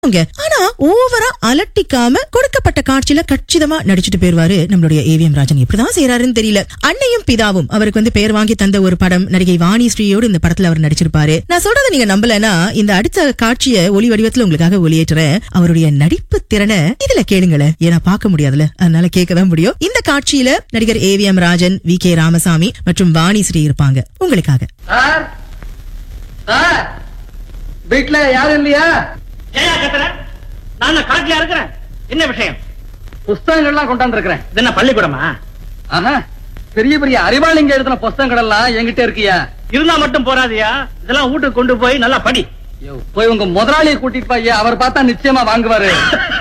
அவங்க ஆனா ஓவரா அலட்டிக்காம கொடுக்கப்பட்ட காட்சியில கச்சிதமா நடிச்சிட்டு போயிருவாரு நம்மளுடைய ஏவிஎம் ராஜன் எப்படிதான் செய்யறாருன்னு தெரியல அன்னையும் பிதாவும் அவருக்கு வந்து பெயர் வாங்கி தந்த ஒரு படம் நடிகை வாணி ஸ்ரீயோடு இந்த படத்துல அவர் நடிச்சிருப்பாரு நான் சொல்றதை நீங்க நம்பலனா இந்த அடுத்த காட்சியை ஒளி வடிவத்துல உங்களுக்காக ஒளியேற்றுறேன் அவருடைய நடிப்பு திறனை இதுல கேளுங்களேன் ஏன்னா பார்க்க முடியாதுல அதனால கேட்கதான் முடியும் இந்த காட்சியில நடிகர் ஏவிஎம் ராஜன் வி கே ராமசாமி மற்றும் வாணி ஸ்ரீ இருப்பாங்க உங்களுக்காக சார் சார் வீட்ல யாரும் இல்லையா ஏயா கத்துற நான் தான் காட்டியா இருக்கிறேன் என்ன விஷயம் புஸ்தகங்கள்லாம் கொண்டாந்து இருக்கிறேன் இது என்ன பள்ளிக்கூடமா ஆஹா பெரிய பெரிய அறிவாளிங்க எழுதின புஸ்தகங்கள் எல்லாம் என்கிட்ட இருக்கியா இருந்தா மட்டும் போறாதியா இதெல்லாம் வீட்டுக்கு கொண்டு போய் நல்லா படி யோ, போய் உங்க முதலாளியை கூட்டிட்டு போய் அவர் பார்த்தா நிச்சயமா வாங்குவாரு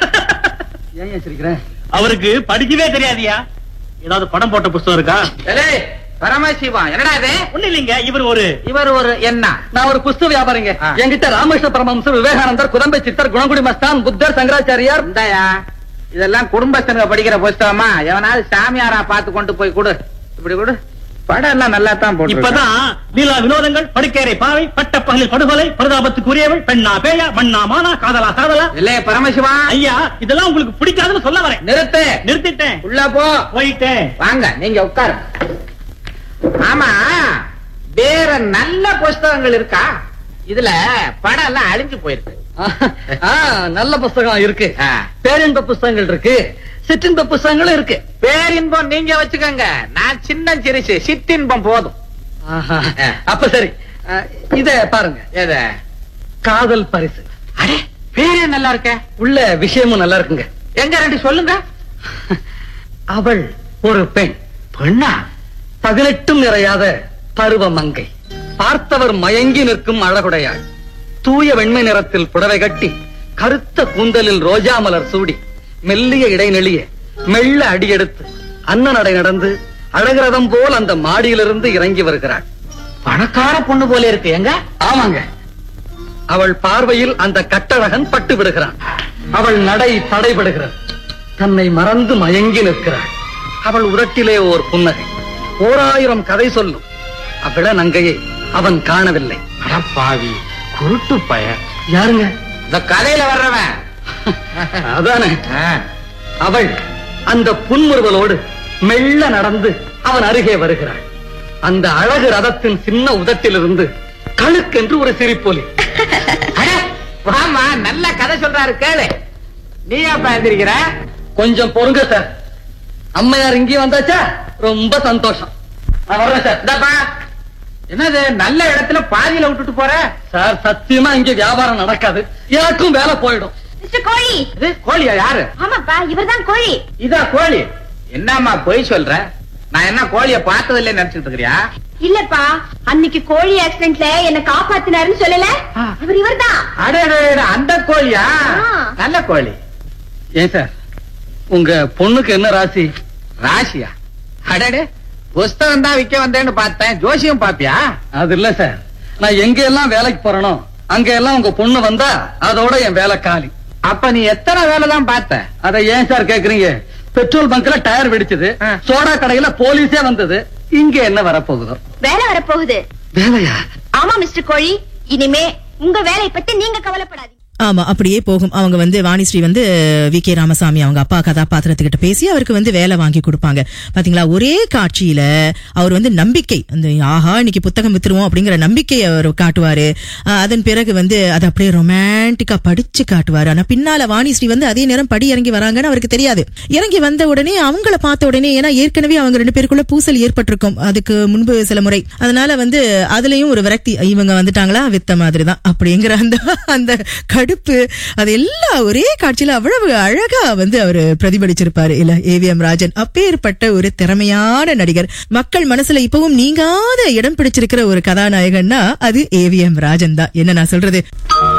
ஏன் வச்சிருக்கிறேன் அவருக்கு படிக்கவே தெரியாதியா ஏதாவது படம் போட்ட புஸ்தகம் இருக்கா பரமசிவம் என்னடா இது ஒண்ணு இல்லைங்க இவர் ஒரு இவர் ஒரு என்ன நான் ஒரு புஸ்தக வியாபாரிங்க ஆ. என்கிட்ட ராமகிருஷ்ண பரமஹம்சர் விவேகானந்தர் குதம்பை சித்தர் குணங்குடி மஸ்தான் புத்தர் சங்கராச்சாரியார் இந்தாயா இதெல்லாம் குடும்பத்தினங்க படிக்கிற புஸ்தகமா எவனாவது சாமியாரா பார்த்து கொண்டு போய் கொடு இப்படி கொடு படம் எல்லாம் நல்லா தான் போட்டு இப்பதான் லீலா வினோதங்கள் படுக்கேரை பாவை பட்டப்பகலில் படுகொலை பிரதாபத்துக்குரியவள் பெண்ணா பேயா மண்ணா மானா காதலா காதலா இல்லையே பரமசிவா ஐயா இதெல்லாம் உங்களுக்கு பிடிக்காதுன்னு சொல்ல வரேன் நிறுத்து நிறுத்திட்டேன் உள்ள போ போயிட்டேன் வாங்க நீங்க உட்காரு ஆமா வேற நல்ல புஸ்தகங்கள் இருக்கா இதுல படம் எல்லாம் அழிஞ்சு போயிருக்கு ஆ, நல்ல புஸ்தகம் இருக்கு ஆ. பேரின்ப புஸ்தகங்கள் இருக்கு சிற்றின்ப புஸ்தகங்களும் இருக்கு பேரின்பம் நீங்க வச்சுக்கோங்க நான் சின்ன சிறுசு சிற்றின்பம் போதும் ஆஹா. ஆ. அப்ப சரி ஆ, இத பாருங்க எத காதல் பரிசு அடே பேரே நல்லா இருக்க உள்ள விஷயமும் நல்லா இருக்குங்க எங்க ரெண்டு சொல்லுங்க அவள் ஒரு பெண் பெண்ணா பதினெட்டும் நிறையாத பருவ மங்கை பார்த்தவர் மயங்கி நிற்கும் அழகுடையாள் தூய வெண்மை நிறத்தில் புடவை கட்டி கருத்த கூந்தலில் ரோஜா மலர் சூடி மெல்லிய இடைநெளிய மெல்ல அடியெடுத்து அன்ன நடை நடந்து அழகிரதம் போல் அந்த மாடியிலிருந்து இறங்கி வருகிறாள் பணக்கார பொண்ணு போல இருக்கு எங்க ஆமாங்க அவள் பார்வையில் அந்த கட்டழகன் பட்டு விடுகிறான் அவள் நடை தடைபடுகிறது தன்னை மறந்து மயங்கி நிற்கிறாள் அவள் உதட்டிலே ஓர் புன்னகை ஓராயிரம் கதை சொல்லும் அவ்விட நங்கையை அவன் காணவில்லை அடப்பாவி குருட்டு பய யாருங்க இந்த கதையில வர்றவன் அதானே ஆ. அவள் அந்த புன்முறுவலோடு மெல்ல நடந்து அவன் அருகே வருகிறாள் அந்த அழகு ரதத்தின் சின்ன உதட்டிலிருந்து கழுக்கென்று ஒரு சிரிப்பொலி அடே, வாம்மா நல்ல கதை சொல்றாரு கேளு நீ அப்ப எந்திரிக்கிற கொஞ்சம் பொறுங்க சார் அம்மையார் இங்கே வந்தாச்சா ரொம்ப சந்தோஷம் நான் வர்றேன் சார் இந்தாப்பா என்னது நல்ல இடத்துல பாதியில விட்டுட்டு போற சார் சத்தியமா இங்க வியாபாரம் நடக்காது எனக்கும் வேலை போயிடும் மிஸ்டர் கோழி இது கோழியா யாரு ஆமாப்பா இவர்தான் கோழி இதா கோழி என்னம்மா பொய் சொல்ற நான் என்ன கோழிய பார்த்தது இல்லைன்னு நினைச்சிட்டு இருக்கிறியா இல்லப்பா அன்னைக்கு கோழி ஆக்சிடென்ட்ல என்ன காப்பாத்தினாருன்னு சொல்லல ஆ. அவர் இவர்தான் அடே அடே, அடே, அந்த கோழியா ஆ. நல்ல கோழி ஏன் சார் உங்க பொண்ணுக்கு என்ன ராசி ராசியா அடடே புஸ்தகம் தான் விக்க வந்தேன்னு பார்த்தேன் ஜோசியம் பாப்பியா அது இல்ல சார் நான் எங்க எல்லாம் வேலைக்கு போறேனோ அங்க எல்லாம் உங்க பொண்ணு வந்தா அதோட என் வேலை காலி அப்ப நீ எத்தனை வேலை தான் பார்த்த அத ஏன் சார் கேக்குறீங்க பெட்ரோல் பங்க்ல டயர் வெடிச்சது ஆ. சோடா கடையில போலீஸே வந்தது இங்க என்ன வரப்போகுதோ வேலை வரப்போகுது வேலையா ஆமா மிஸ்டர் கோழி இனிமே உங்க வேலையை பத்தி நீங்க கவலைப்படாதீங்க ஆமா அப்படியே போகும் அவங்க வந்து வாணிஸ்ரீ வந்து வி கே ராமசாமி அவங்க அப்பா கதாபாத்திரத்துக்கிட்ட பேசி அவருக்கு வந்து வேலை வாங்கி கொடுப்பாங்க பாத்தீங்களா ஒரே காட்சியில அவர் வந்து நம்பிக்கை அந்த ஆஹா இன்னைக்கு புத்தகம் வித்துருவோம் அப்படிங்கிற நம்பிக்கையை அவர் காட்டுவாரு ஆஹ் அதன் பிறகு வந்து அதை அப்படியே ரொமான்டிக்கா படிச்சு காட்டுவாரு ஆனா பின்னால வாணிஸ்ரீ வந்து அதே நேரம் படி இறங்கி வராங்கன்னு அவருக்கு தெரியாது இறங்கி வந்த உடனே அவங்கள பார்த்த உடனே ஏன்னா ஏற்கனவே அவங்க ரெண்டு பேருக்குள்ள பூசல் ஏற்பட்டிருக்கும் அதுக்கு முன்பு சில முறை அதனால வந்து அதுலயும் ஒரு விரக்தி இவங்க வந்துட்டாங்களா வித்த மாதிரி தான் அப்படிங்கிற அந்த அந்த கடுப்பு அது எல்லாம் ஒரே காட்சியில அவ்வளவு அழகா வந்து அவர் பிரதிபலிச்சிருப்பாரு இல்ல ஏவிஎம் ராஜன் அப்பேற்பட்ட ஒரு திறமையான நடிகர் மக்கள் மனசுல இப்பவும் நீங்காத இடம் பிடிச்சிருக்கிற ஒரு கதாநாயகன்னா அது ஏவிஎம் ராஜன் தான் என்ன நான் சொல்றது